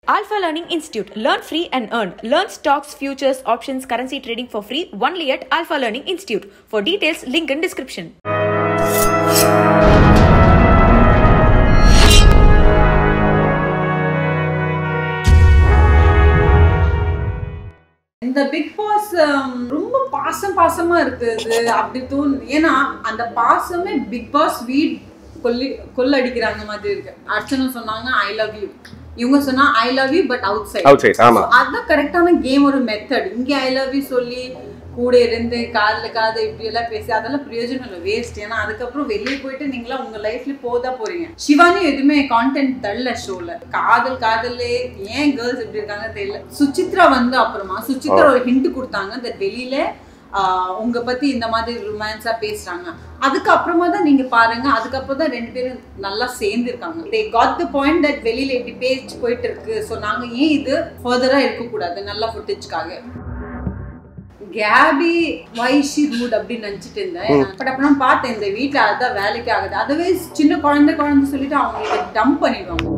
Alpha Learning Institute. Learn free and earn. Learn stocks, futures, options, currency trading for free only at Alpha Learning Institute. For details, link in description. இந்த Bigg Boss ரொம்ப பாசம் பாசமா இருக்குது அப்படி தோணுது ஏன்னா அந்த பாசமே பிக் பாஸ் வீட் கொல்லி கொள்ளடிக்கிறாங்க மாதிரி இருக்கு அர்ச்சனா சொன்னாங்க ஐ லவ் யூ இவங்க சொன்னா I love you but out சைட் Outside, ஆமா. அதான் கரெக்டான கேம் ஒரு மெத்தட் இங்க ஐ லவ் யூ சொல்லி கூட இருந்து காதுல காது இப்படி எல்லாம் பேசி அதெல்லாம் பிரயோஜனம் இல்லை வேஸ்ட் ஏன்னா அதுக்கப்புறம் வெளியே போயிட்டு நீங்களா உங்க லைஃப்ல போதா போறீங்க சிவானி எதுவுமே கான்டென்ட் தரல ஷோல காதல் காதல்லே ஏன் கேர்ள்ஸ் இப்படி இருக்காங்க தெரியல சுசித்ரா வந்து அப்புறமா சுசித்ரா ஒரு ஹிண்ட் கொடுத்தாங்க இந்த வெளியில ஆஹ், உங்க பத்தி இந்த மாதிரி ரொமான்ஸா பேசுறாங்க அதுக்கப்புறமா தான் நீங்க பாருங்க அதுக்கப்புறம் தான் ரெண்டு பேரும் நல்லா சேர்ந்து இருக்காங்க they got the point that வெளியில இப்படி பேச்சு போயிட்டு இருக்கு ஸோ நாங்க ஏன் இது ஃபர்தரா இருக்கக்கூடாது நல்ல ஃபுட்டேஜ்க்காக கேபி வைஷி ரூட் அப்படின்னு நினைச்சிட்டு இருந்தேன் பட் அப்புறம் பார்த்தேன் இந்த வீட்ல அதான் வேலைக்கு ஆகுது அதுவே சின்ன குழந்தை குழந்தை சொல்லிட்டு அவங்களுக்கு டம்ப் பண்ணிடுவாங்க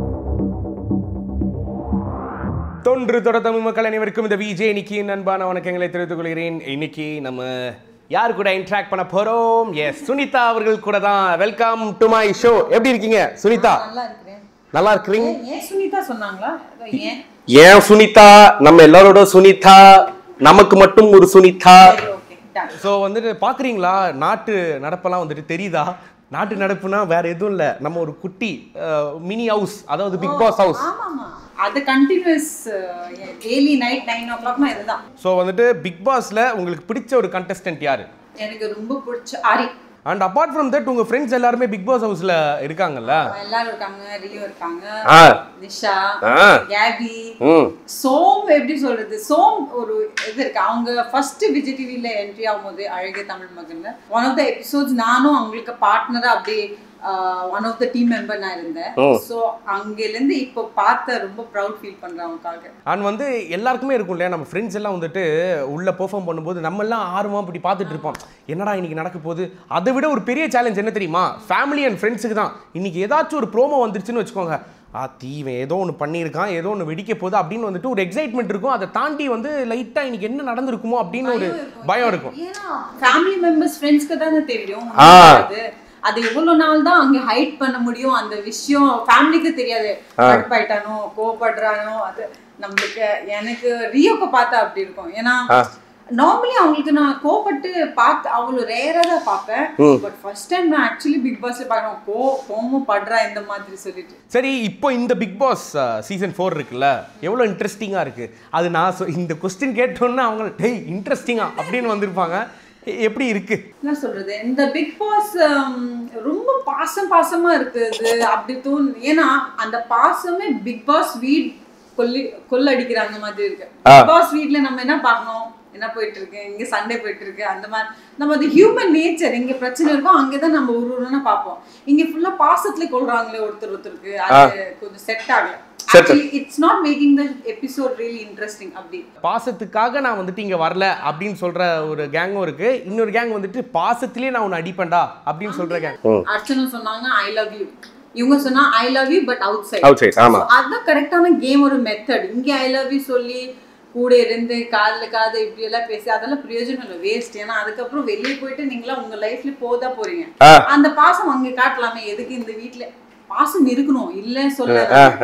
தொன்று தொட தமிழ் மக்கள் அனைவருக்கும் இந்த விஜய் இன்னைக்கு அன்பான வணக்கங்களை தெரிவித்துக் கொள்கிறேன் இன்னைக்கு நம்ம யார் கூட இன்ட்ராக்ட் பண்ண போறோம் எஸ் சுனிதா அவர்கள் கூட தான் வெல்கம் டு மை ஷோ எப்படி இருக்கீங்க சுனிதா நல்லா இருக்கிறேன் நல்லா இருக்கிறீங்க ஏன் ஏன் சுனிதா சொன்னாங்களா அதான் ஏன் ஏன் சுனிதா நம்ம எல்லாரோட சுனிதா நமக்கு மட்டும் ஒரு சுனிதா சரி ஓகே டன் ஸோ வந்துட்டு பார்க்குறீங்களா நாட்டு நடப்பெல்லாம் வந்துட்டு தெரியுதா நாட்டு நடப்புனா வேற எதுவும் இல்லை நம்ம ஒரு குட்டி மினி ஹவுஸ் அதாவது பிக் பாஸ் ஹவுஸ் ஆமா ஆமா அது கண்டினியூஸ் டெய்லி நைட் நைன் ஓ கிளாக்னா இதுதான் ஸோ வந்துட்டு பிக் பாஸ்ல உங்களுக்கு பிடிச்ச ஒரு கண்டஸ்டன்ட் யாரு எனக்கு ரொம்ப பிடிச்ச Aari and apart from that உங்க ஃப்ரெண்ட்ஸ் எல்லாருமே பிக் பாஸ் ஹவுஸ்ல இருக்காங்கல்ல எல்லாரும் இருக்காங்க ரியோ இருக்காங்க ஆ நிஷா ஆ. கேபி ம் சோம் எப்படி சொல்றது சோம் ஒரு இது இருக்கு அவங்க ஃபர்ஸ்ட் விஜய் டிவில என்ட்ரி ஆகும்போது அழகிய தமிழ் மகன்ல ஒன் ஆஃப் த எபிசோட்ஸ் நானும் அவங்களுக்கு பார்ட்னரா அப்படியே one of the team member நான் இருந்தேன் ஸோ அங்கிருந்து இப்போ பார்த்த ரொம்ப ப்ரௌட் ஃபீல் பண்றேன் அவங்களுக்காக அண்ட் வந்து எல்லாருக்குமே இருக்கும் இல்லையா நம்ம ஃப்ரெண்ட்ஸ் எல்லாம் வந்துட்டு உள்ள பெர்ஃபார்ம் பண்ணும்போது நம்ம எல்லாம் ஆர்வமா இப்படி பார்த்துட்டு இருப்போம் என்னடா இன்னைக்கு நடக்க போகுது அதை விட ஒரு பெரிய சேலஞ்ச் என்ன தெரியுமா ஃபேமிலி அண்ட் ஃப்ரெண்ட்ஸுக்கு தான் இன்னைக்கு ஏதாச்சும் ஒரு ப்ரோமோ வந்துருச்சுன்னு வச்சுக்கோங்க ஆ தீவன் ஏதோ ஒன்று பண்ணியிருக்கான் ஏதோ ஒன்று வெடிக்க போகுது அப்படின்னு வந்துட்டு ஒரு எக்ஸைட்மெண்ட் இருக்கும் அதை தாண்டி வந்து லைட்டா இன்னைக்கு என்ன நடந்திருக்குமோ அப்படின்னு ஒரு பயம் இருக்கும் ஏன்னா ஃபேமிலி மெம்பர்ஸ் ஃப்ரெண்ட்ஸ்க்கு தானே தெரியும் ஆ. அது அது எவ்வளவு நாள் தான் அங்க ஹைட் பண்ண முடியும் அந்த விஷயம் ஃபேமிலிக்கு தெரியாது கடுப்பாயிட்டானோ கோவப்படுறானோ அது நம்மளுக்கு எனக்கு ரியோக்கு பார்த்தா அப்படி இருக்கும் ஏன்னா நார்மலி அவங்களுக்கு நான் கோவப்பட்டு பார்த்து அவ்வளோ ரேரா தான் பார்ப்பேன் பட் ஃபர்ஸ்ட் டைம் நான் ஆக்சுவலி பிக் பாஸ்ல பார்க்கறேன் கோ கோவமும் படுறா இந்த மாதிரி சொல்லிட்டு சரி இப்போ இந்த பிக் பாஸ் சீசன் ஃபோர் இருக்குல்ல எவ்வளோ இன்ட்ரெஸ்டிங்காக இருக்குது அது நான் சொ- இந்த கொஸ்டின் கேட்டோன்னே அவங்க டேய் இன்ட்ரெஸ்டிங்கா அப்படின்னு வந்திருப்பாங்க எ- எப்படி இருக்கு என்ன சொல்றது இந்த பிக் பாஸ் ரொம்ப பாசம் பாசமா இருக்குது அப்படி தோணுது ஏன்னா அந்த பாசமே பிக் பாஸ் வீட் கொல்லி கொள்ளடிக்கிறாங்க மாதிரி இருக்கு பிக் பாஸ் வீட்ல நம்ம என்ன பார்க்கணும் என்ன போயிட்டு இருக்கு இங்க சண்டே போயிட்டு இருக்கு அந்த மாதிரி நம்ம அது ஹியூமன் நேச்சர் இங்க பிரச்சனை இருக்கும் அங்கதான் நம்ம ஒரு ஒருன்னு பார்ப்போம் இங்க ஃபுல்லா பாசத்துல கொள்றாங்களே ஒருத்தர் ஒருத்தருக்கு அது கொஞ்சம் செட் ஆகல it's not making the episode really interesting அப்படி பாசத்துக்காக நான் வந்துட்டு இங்கே வரல அப்படின்னு சொல்கிற ஒரு கேங்கும் இருக்குது இன்னொரு கேங் வந்துட்டு பாசத்திலே நான் உன்னை அடிப்பேன்டா அப்படின்னு சொல்கிற கேங் அர்ச்சனா சொன்னாங்க ஐ லவ் யூ இவங்க சொன்னா I love you but out outside outside ஆமாம் அதான் கரெக்டான கேம் ஒரு மெத்தட் இங்க ஐ லவ் யூ சொல்லி கூட இருந்து காதுல காது இப்படி எல்லாம் பேசி அதெல்லாம் பிரயோஜனம் இல்லை வேஸ்ட் ஏன்னா அதுக்கப்புறம் வெளியே போயிட்டு நீங்களா உங்க லைஃப்ல போதா போறீங்க ஆ. அந்த பாசம் அங்க காட்டலாமே எதுக்கு இந்த வீட்ல பாசம் இருக்கணும் இல்ல சொல்ல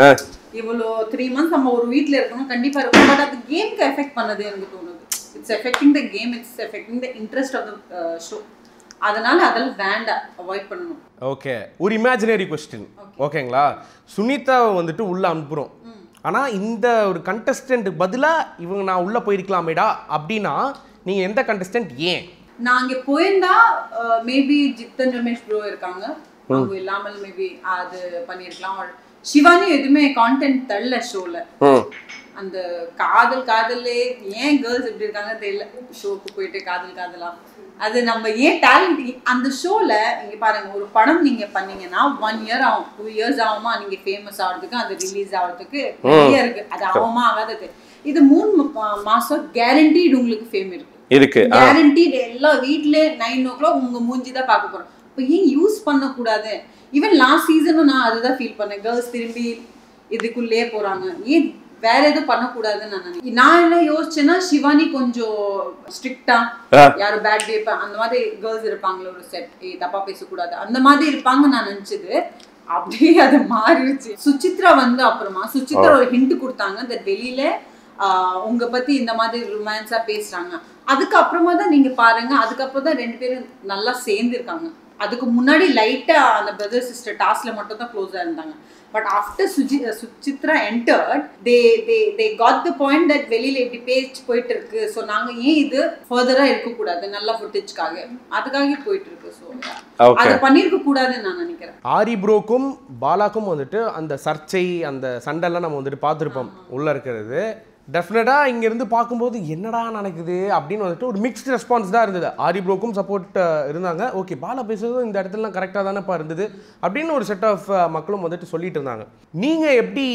இவ்வளோ த்ரீ மந்த்ஸ் நம்ம ஒரு வீட்ல இருக்கணும் கண்டிப்பா இருக்கும் பட் அது கேம்க்கு எஃபெக்ட் பண்ணது எனக்கு தோணுது it's effecting the game it's effecting the interest of the show அதனால அதெல்லாம் வேண்டாம் அவாய்ட் பண்ணணும் ஓகே ஒரு இமேஜினரி கொஸ்டின் ஓகேங்களா சுனிதாவை வந்துட்டு உள்ளே அனுப்புகிறோம் ஆனால் இந்த ஒரு கண்டஸ்டன்ட் பதிலாக இவங்க நான் உள்ளே போயிருக்கலாமேடா அப்படின்னா நீங்கள் எந்த கண்டஸ்டன்ட் ஏன் நான் அங்க போயிருந்தா மேபி ஜித்தன் ரமேஷ் ப்ரோ இருக்காங்க அவங்க இல்லாமல் மேபி அது பண்ணிருக்கலாம் or சிவானி எதுவுமே கான்டென்ட் தரல ஷோல அந்த காதல் காதல்லே ஏன் கேர்ள்ஸ் இப்படி இருக்காங்க தெரியல ஷோக்கு போயிட்டு காதல் காதலா அது நம்ம ஏன் டேலண்ட் அந்த ஷோல இங்க பாருங்க ஒரு படம் நீங்க பண்ணீங்கன்னா ஒன் இயர் ஆகும் டூ இயர்ஸ் ஆகுமா நீங்க ஃபேமஸ் ஆகிறதுக்கு அது ரிலீஸ் ஆகிறதுக்கு நிறைய இருக்கு அது ஆகுமா ஆகாதது இது மூணு மா- மாசம் கேரண்டீடு உங்களுக்கு ஃபேம் இருக்கு இருக்கு கேரண்டீட் எல்லா வீட்ல நைன் ஓ கிளாக் உங்க மூஞ்சி தான் பார்க்க போறோம் இப்போ ஏன் யூஸ் பண்ணக்கூடாது ஈவன் லாஸ்ட் சீசனும் நான் அதுதான் ஃபீல் பண்ணேன் கேர்ள்ஸ் திரும்பி இதுக்குள்ளே போறாங்க ஏன் வேற எதுவும் பண்ணக்கூடாதுன்னு நான் நினைக்கிறேன் நான் என்ன யோசிச்சேன்னா சிவானி கொஞ்சம் ஸ்ட்ரிக்டா ஆ. யாரும் பேட் பே அந்த மாதிரி கேர்ள்ஸ் இருப்பாங்களே ஒரு செட் ஏய் தப்பா பேசக்கூடாது அந்த மாதிரி இருப்பாங்க நான் நினைச்சது அப்படியே அது மாறிடுச்சு சுசித்ரா வந்து அப்புறமா சுசித்ரா ஒரு ஹிண்ட் கொடுத்தாங்க இந்த வெளியில ஆஹ், உங்க பத்தி இந்த மாதிரி ரொமான்ஸா பேசுறாங்க அதுக்கப்புறமா தான் நீங்க பாருங்க அதுக்கப்புறம் தான் ரெண்டு பேரும் நல்லா சேர்ந்து இருக்காங்க அதுக்கு முன்னாடி லைட்டா அந்த பிரதர் சிஸ்டர் டாஸ்ல மட்டும் தான் க்ளோஸா இருந்தாங்க but after Suji Suchitra entered they they they got the point that வெளியில இப்படி பேச்சு போயிட்டு இருக்கு ஸோ நாங்க ஏன் இது ஃபர்தரா இருக்கக்கூடாது நல்ல ஃபுட்டேஜ்க்காக அதுக்காக போயிட்டு இருக்கு ஸோ Okay. அதை பண்ணிருக்க கூடாதுன்னு நான் நினைக்கிறேன் ஆரி ப்ரோக்கும் பாலாக்கும் வந்துட்டு அந்த சர்ச்சை அந்த சண்டைலாம் நம்ம வந்துட்டு பார்த்துருப்போம் உள்ள இருக்கிறது டெஃபினட்டாக இங்கேருந்து பார்க்கும்போது என்னடா நடக்குது அப்படின்னு வந்துட்டு ஒரு மிக்ஸ்ட் ரெஸ்பான்ஸ் தான் இருந்தது ஆரி ப்ரோக்கும் சப்போர்ட் இருந்தாங்க ஓகே பாலா பேசுறதும் இந்த இடத்துலலாம் கரெக்டாக தானேப்பா இருந்தது அப்படின்னு ஒரு செட் ஆஃப் மக்களும் வந்துட்டு சொல்லிட்டு இருந்தாங்க நீங்கள் எப்படி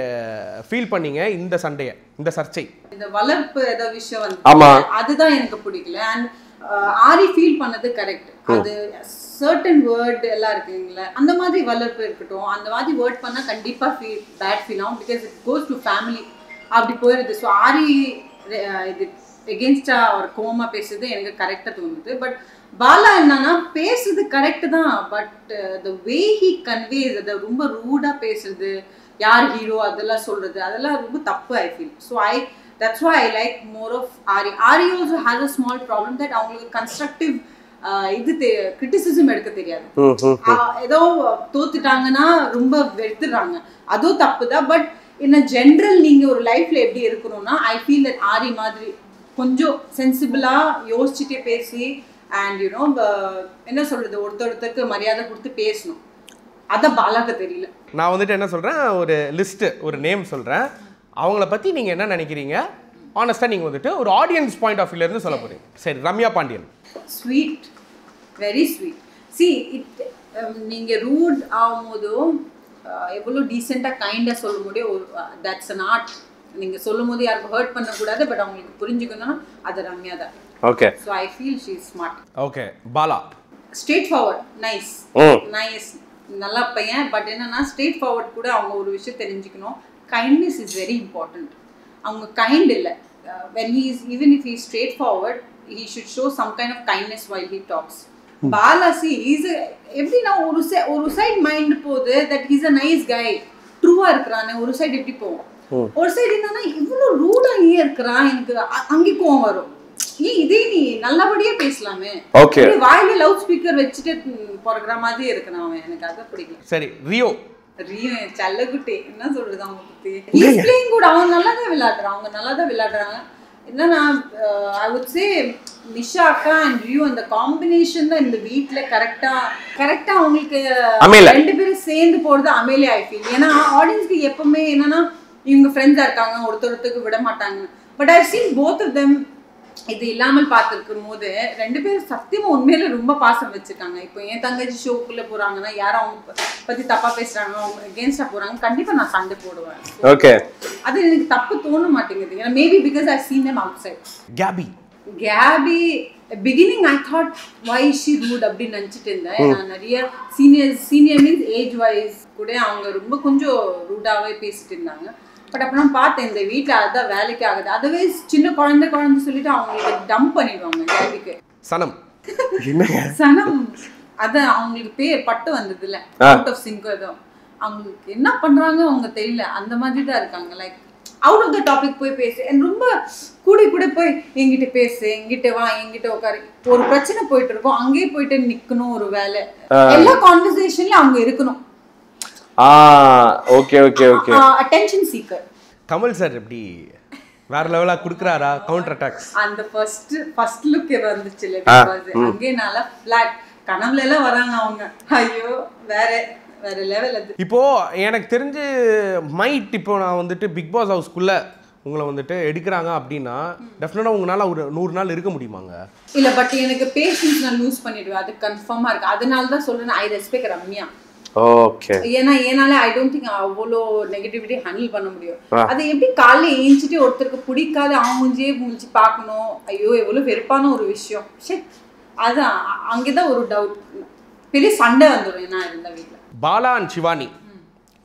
ஃபீல் பண்ணீங்க இந்த சண்டையை இந்த சர்ச்சை இந்த வளர்ப்பு ஏதோ விஷயம் வந்து ஆமா. அதுதான் எனக்கு பிடிக்கல அண்ட் ஆரி ஃபீல் பண்ணது கரெக்ட் அது சர்டன் வேர்ட் எல்லாம் இருக்குங்களா அந்த மாதிரி வளர்ப்பு இருக்கட்டும் அந்த மாதிரி வேர்ட் பண்ணா கண்டிப்பா ஃபீல் பேட் ஃபீல் ஆகும் because it goes to family அப்படி போயிருது ஸோ ஆரி அஹ், இது எகென்ஸ்டா ஒரு கோமா பேசுறது எனக்கு கரெக்டா தோணுது பட் பாலா என்னன்னா பேசுறது கரெக்ட் தான் but the way he conveys அதை ரொம்ப ரூடா பேசுறது யார் ஹீரோ அதெல்லாம் சொல்றது அதெல்லாம் ரொம்ப தப்பு I feel so I that's why I like more of Aari Aari also has a small problem that அவங்களுக்கு கன்ஸ்ட்ரக்டிவ் இது கிரிட்டிசிசம் எடுக்க தெரியாது ம், ம். ஆஹ் ஏதோ தோத்துட்டாங்கன்னா ரொம்ப வெறுத்துடுறாங்க அதுவும் தப்பு தான் பட் இன் ஜென்ரல் நீங்க ஒரு லைஃப்ல எப்படி இருக்கணும்னா ஐ ஃபீல் தட் ஆரி மாதிரி கொஞ்சம் சென்சிபிளா யோசிச்சுட்டே பேசி அண்ட் யூனோ என்ன சொல்றது ஒருத்தர் ஒருத்தருக்கு மரியாதை கொடுத்து பேசணும் அதான் பாலாக்கு தெரியல நான் வந்துட்டு என்ன சொல்கிறேன் ஒரு லிஸ்ட்டு ஒரு நேம் சொல்கிறேன் அவங்கள பற்றி நீங்கள் என்ன நினைக்கிறீங்க ஆனஸ்ட்டாக நீங்கள் வந்துட்டு ஒரு ஆடியன்ஸ் பாயிண்ட் ஆஃப் வியூலேருந்து சொல்ல போகிறீங்க சரி Ramya Pandian sweet very sweet see it நீங்கள் ரூட் ஆகும்போதும் அஹ், எவ்வளோ டீசெண்டாக கைண்டாக சொல்ல முடியும் ஒரு தட்ஸ் அன் ஆர்ட் நீங்கள் சொல்லும் போது யாருக்கும் ஹர்ட் பண்ணக்கூடாது பட் அவங்களுக்கு புரிஞ்சுக்கணும்னா அது ரம்யா தான் okay so I feel she smart okay Bala straight forward nice ம். நைஸ் நல்ல பையன் பட் என்னன்னா ஸ்ட்ரெயிட் ஃபார்வர்ட் கூட அவங்க ஒரு விஷயம் தெரிஞ்சுக்கணும் கைண்ட்னஸ் இஸ் வெரி இம்பார்ட்டன்ட் அவங்க கைண்ட் இல்லை when he is even if he straight forward he should show some kind of kindness while he talks பாலாசி இஸ் எப்படின்னா ஒரு சை ஒரு சைடு மைண்ட் போகுது that is a nice guy ட்ரூவா இருக்கிறானே ஒரு சைடு எப்படி போகும் ஒரு சைடு என்னன்னா இவ்வளவு ரூடா ஏன் இருக்கிறான் எனக்கு அ- அங்கே கோவம் வரும் ஏன் இதே நீ நல்லபடியா பேசலாமே Okay. இப்படி வாயில லவுட் ஸ்பீக்கர் வச்சுட்டு ம், பொறக்குற மாதிரி இருக்கிறான் அவன் எனக்கு அது பிடிக்கல சரி ரியோ ரியோ என் செல்லக்குட்டி என்ன சொல்றது அவங்க பத்தி He's playing good அவங்க நல்லா தான் விளையாடுறாங்க அவங்க நல்லா தான் விளையாடுறாங்க என்னன்னா ஐ வுட் சே நிஷா அக்கா அண்ட் ரியோ அந்த காம்பினேஷன் தான் இந்த வீட்ல கரெக்டா கரெக்டா அவங்களுக்கு அமையல. ரெண்டு பேரும் சேர்ந்து போறது அமையலே ஐ ஃபீல் ஏன்னா ஆடியன்ஸ்க்கு எப்பவுமே என்னன்னா இவங்க ஃப்ரெண்ட்ஸா இருக்காங்க ஒருத்தர் ஒருத்தருக்கு விட மாட்டாங்க but I seen both of them இது இல்லாமல் பார்த்துருக்கும் போது ரெண்டு பேரும் சத்தியமா உண்மையில ரொம்ப பாசம் வச்சிருக்காங்க இப்போ என் தங்கச்சி ஷோக்குள்ள போறாங்கன்னா யாரும் அவங்க ப- பத்தி தப்பா பேசுறாங்க அவங்க அகேன்ஸ்டா போறாங்க கண்டிப்பா நான் சண்டை போடுவேன் ஓகே அது எனக்கு தப்பு தோண மாட்டேங்குது ஏன்னா maybe because I seen them அவுட் சைட் கேபி கேபி beginning I thought why she rude அப்படின்னு நினச்சிட்டு இருந்தேன் நான் நிறைய senior senior means age wise கூட அவங்க ரொம்ப கொஞ்சம் ரூடாகவே பேசிட்டு இருந்தாங்க பட் அப்புறம் பார்த்தேன் இந்த வீட்டில் அதான் வேலைக்கு ஆகுது அதுவே சின்ன குழந்தை குழந்தை சொல்லிட்டு அவங்களுக்கு டம்ப் பண்ணிடுவாங்க கேபிக்கு சனம் என்னங்க சனம் அதான் அவங்களுக்கு பேர் பட்டு வந்ததுல ஆ. அவுட் ஆஃப் சிங்க் ஏதோ அவங்களுக்கு என்ன பண்றாங்க அவங்க தெரியல அந்த மாதிரி தான் இருக்காங்க like out of the topic போய் பேசு and ரொம்ப கூடி கூட போய் என்கிட்ட பேசு என்கிட்ட வா என்கிட்ட உட்காரு ஒரு பிரச்சனை போயிட்டு இருக்கும் அங்கேயே போயிட்டு நிக்கணும் ஒரு வேலை எல்லா கான்வர்சேஷன்லயும் அவங்க இருக்கணும் ஆ okay okay okay attention seeker Kamal sir எப்படி வேற லெவலாக கொடுக்குறாரா கவுண்டர் அட்டாக்ஸ் அந்த ஃபர்ஸ்ட் ஃபர்ஸ்ட் லுக் வந்துச்சுல ஆ, அங்கே நல்லா ஃபிளாட் கனவுல எல்லாம் வராங்க அவங்க ஐயோ வேற வேற லெவல் அது இப்போ எனக்கு தெரிஞ்சு மைட் இப்போ நான் வந்துட்டு பிக் பாஸ் ஹவுஸ்க்குள்ள உங்களை வந்துட்டு எடுக்கிறாங்க அப்படின்னா டெஃபினட்டாக உங்களால் ஒரு நூறு நாள் இருக்க முடியுமாங்க இல்ல பட் எனக்கு பேஷன்ஸ் நான் லூஸ் பண்ணிடுவேன் அது கன்ஃபார்மா இருக்கு அதனால தான் சொல்றேன் ஐ ரெஸ்பெக்ட் ரம்யா ஓகே ஏன்னா ஏனால ஐ டோன்ட் திங்க் அவ்வளோ நெகட்டிவிட்டி ஹேண்டில் பண்ண முடியும் ஆ. அது எப்படி காலைல ஏஞ்சிட்டு ஒருத்தருக்கு பிடிக்காத அவன் மூஞ்சியே மூஞ்சி பார்க்கணும் ஐயோ எவ்வளவு வெறுப்பான ஒரு விஷயம் சே அதான் அ- அங்கேதான் ஒரு டவுட் பெரிய சண்டை வந்துடும் நான் இருந்த வீட்டில் பாலா அண்ட் சிவானி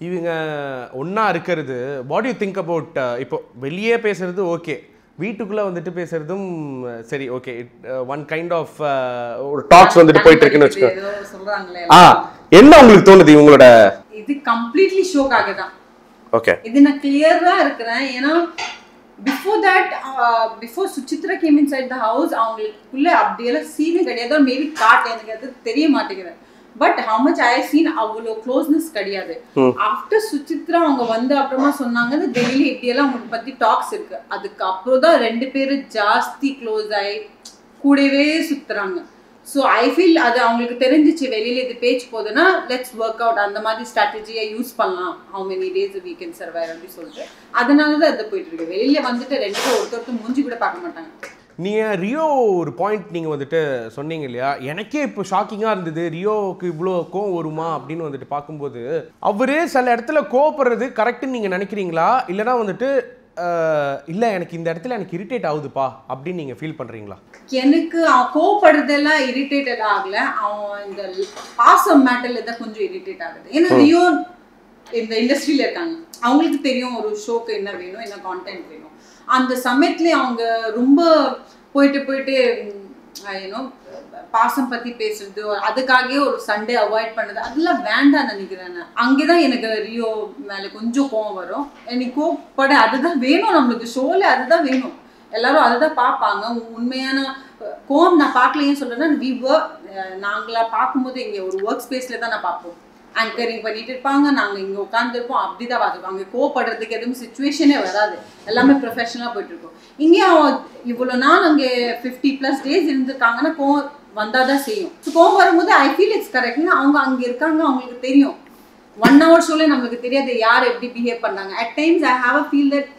இவங்க ஒன்றா இருக்கிறது வாட் யூ திங்க் அபவுட் இப்போ வெளியே பேசுறது ஓகே வீட்டுக்குள்ளே வந்துட்டு பேசுறதும் அஹ், சரி ஓகே ஒன் கைண்ட் ஆஃப் ஒரு டாக்ஸ் வந்துட்டு போயிட்டு இருக்குன்னு வச்சுக்கோ ஏதோ சொல்றாங்களே ஆ என்ன உங்களுக்கு தோணுது இவங்களோட இது கம்ப்ளீட்லி ஷோக்காக தான் ஓகே இது நான் கிளியரா இருக்கிறேன் ஏன்னா before that before Suchitra came inside the house அவங்களுக்குள்ள அப்படியெல்லாம் சீனே கிடையாது மேபி காட்டு எனக்கு அது தெரிய மாட்டேங்குது but how much I seen அவ்வளோ க்ளோஸ்னஸ் கிடையாது ஆஃப்டர் சுசித்ரா அவங்க வந்து அப்புறமா சொன்னாங்க டெய்லி இப்படியெல்லாம் அவங்களை பத்தி டாக்ஸ் இருக்கு அதுக்கு அப்புறம் தான் ரெண்டு பேரும் ஜாஸ்தி க்ளோஸ் ஆகி கூடவே சுத்துறாங்க ஸோ ஐ ஃபீல் அது அவங்களுக்கு தெரிஞ்சிச்சு வெளியில இது பேச்சு போகுதுன்னா லெட்ஸ் ஒர்க் அவுட் அந்த மாதிரி ஸ்ட்ராட்டஜியை யூஸ் பண்ணலாம் how many days weekend survive அப்படின்னு சொல்லிட்டு அதனால தான் இது போயிட்டு இருக்கு வெளியில வந்துட்டு ரெண்டு பேரும் ஒருத்தர் மூஞ்சி கூட பார்க்க மாட்டாங்க நீங்கள் ரியோ ஒரு பாயிண்ட் நீங்கள் வந்துட்டு சொன்னீங்க இல்லையா எனக்கே இப்போ ஷாக்கிங்காக இருந்தது ரியோவுக்கு இவ்வளோ கோவம் வருமா அப்படின்னு வந்துட்டு பார்க்கும்போது அவரே சில இடத்துல கோவப்படுறது கரெக்டுன்னு நீங்கள் நினைக்கிறீங்களா இல்லைனா வந்துட்டு அஹ், இல்லை எனக்கு இந்த இடத்துல எனக்கு இரிட்டேட் ஆகுதுப்பா அப்படின்னு நீங்கள் ஃபீல் பண்ணுறீங்களா எனக்கு அவன் கோவப்படுறதெல்லாம் இரிட்டேட்டட் ஆகல அவன் இந்த பாசம் மேட்டர்ல தான் கொஞ்சம் இரிட்டேட் ஆகுது ஏன்னா ரியோ இந்த இண்டஸ்ட்ரியில இருக்காங்க அவங்களுக்கு தெரியும் ஒரு ஷோக்கு என்ன வேணும் என்ன கான்டென்ட் வேணும் அந்த சமயத்துல அவங்க ரொம்ப போயிட்டு போயிட்டு ஏன்னோ பாசம் பத்தி பேசுறது அதுக்காகவே ஒரு சண்டே அவாய்ட் பண்ணது அதெல்லாம் வேண்டாம் நினைக்கிறேன் நான். அங்கேதான் எனக்கு ரியோ மேல கொஞ்சம் கோவம் வரும் எனக்கு கோவப்பட அதுதான் வேணும் நம்மளுக்கு ஷோல அதுதான் வேணும் எல்லாரும் அதுதான் பார்ப்பாங்க உ- உண்மையான அஹ், கோவம் நான் பார்க்கலையே சொல்றேன்னா வி ஒர்க் நாங்களா பார்க்கும்போது இங்க ஒரு ஒர்க் ஸ்பேஸ்ல தான் நான் பார்ப்போம் ஆங்கரிங் பண்ணிட்டு இருப்பாங்க நாங்க இங்க உட்காந்துருப்போம் அப்படிதான் பார்த்துருக்கோம் அங்க கோவப்படுறதுக்கு எதுவும் சுச்சுவேஷனே வராது எல்லாமே ப்ரொஃபஷனலா போயிட்டு இருக்கோம் இங்கே அவன் இவ்வளவு நாள் அங்கே ஃபிஃப்டி ப்ளஸ் டேஸ் இருந்திருக்காங்கன்னா கோவம் வந்தாதான் செய்யும் ஸோ கோவம் வரும்போது ஐ ஃபீல் இட்ஸ் கரெக்ட்னா அவங்க அங்க இருக்காங்க அவங்களுக்கு தெரியும் ஒன் ஹவர் ஷோல நம்மளுக்கு தெரியாது யார் எப்படி பிஹேவ் பண்ணாங்க at times I have a feel that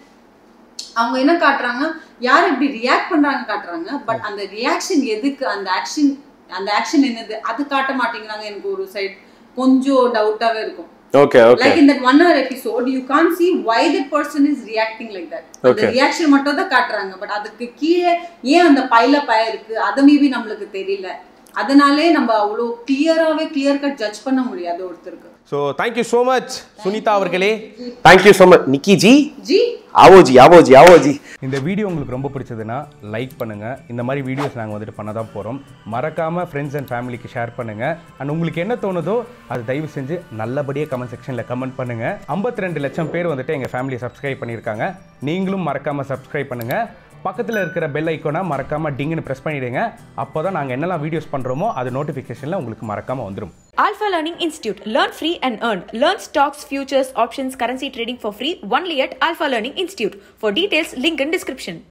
அவங்க என்ன காட்டுறாங்க யார் எப்படி ரியாக்ட் பண்றாங்க காட்டுறாங்க பட் அந்த ரியாக்ஷன் எதுக்கு அந்த ஆக்ஷன் அந்த ஆக்ஷன் என்னது அது காட்ட மாட்டேங்கிறாங்க எனக்கு ஒரு சைடு கொஞ்சம் டவுட்டாவே இருக்கும் okay okay like in that one hour episode you can't see why that person is reacting like that அந்த Okay. ரியாக்ஷன் மட்டும் தான் காட்டுறாங்க பட் அதுக்கு கீழே ஏன் அந்த பைல பய இருக்கு அது மேபி நம்மளுக்கு தெரியல அதனாலே நம்ம அவ்வளோ கிளியராகவே கிளியர் கட் ஜட்ஜ் பண்ண முடியாது ஒருத்தருக்கு so thank you so much Sunita அவர்களே thank you so much Nikki ji ji ஆவோஜி ஆவோஜி ஆவோஜி இந்த வீடியோ உங்களுக்கு ரொம்ப பிடிச்சதுன்னா லைக் பண்ணுங்கள் இந்த மாதிரி வீடியோஸ் நாங்கள் வந்துட்டு பண்ண தான் போகிறோம் மறக்காமல் ஃப்ரெண்ட்ஸ் அண்ட் ஃபேமிலிக்கு ஷேர் பண்ணுங்கள் அண்ட் உங்களுக்கு என்ன தோணுதோ அது தயவு செஞ்சு நல்லபடியாக கமெண்ட் செக்ஷனில் கமெண்ட் பண்ணுங்கள் 52 ரெண்டு லட்சம் பேர் வந்துட்டு எங்கள் ஃபேமிலியை சப்ஸ்கிரைப் பண்ணியிருக்காங்க நீங்களும் மறக்காமல் சப்ஸ்கிரைப் பண்ணுங்கள் பக்கத்தில் இருக்கிற பெல் ஐக்கோனை மறக்காமல் டிங்குன்னு ப்ரெஸ் பண்ணிவிடுங்க அப்போ தான் நாங்கள் என்னெல்லாம் வீடியோஸ் பண்ணுறோமோ அது நோட்டிஃபிகேஷனில் உங்களுக்கு மறக்காமல் வந்துடும் Alpha Learning Institute. Learn free and earn. Learn stocks, futures, options, currency trading for free only at Alpha Learning Institute. For details, link in description.